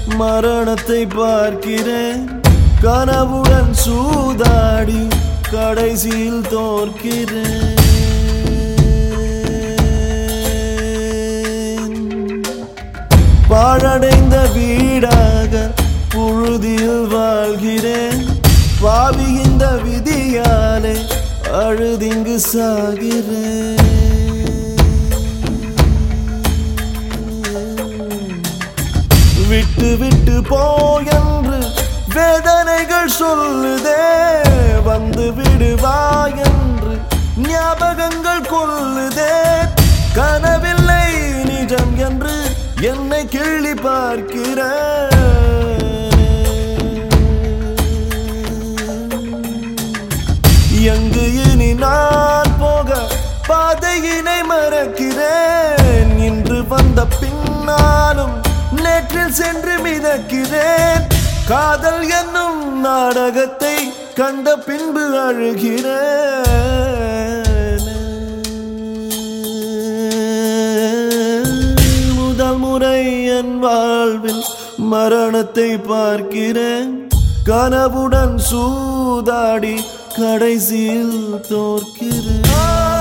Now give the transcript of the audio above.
மரணத்தை பார்க்கிறேன் கனவுடன் சூதாடி கடைசியில் தோற்கிறேன் பாழடைந்த வீடாக புழுதியில் வாழ்கிறேன் பாவி இந்த விதியாலே அழுதிங்கு சாகிறேன் விட்டு விட்டு போயென்று வேதனைகள் சொல்லுதே வந்து விடுவா என்று ஞாபகங்கள் கொல்லுதே கனவில்லை நிஜம் என்று என்னை கிள்ளி பார்க்கிறேன் எங்கு இனி நான் போக பாதையினை மறக்கிறேன் இன்று வந்த பின்னாலும் நேற்றில் சென்று மிதக்கிறேன் காதல் என்னும் நாடகத்தை கண்ட பின்பு அழுகிறேன் முதல் முறை என் வாழ்வில் மரணத்தை பார்க்கிறேன் கனவுடன் சூதாடி கடைசியில் தோற்கிறேன்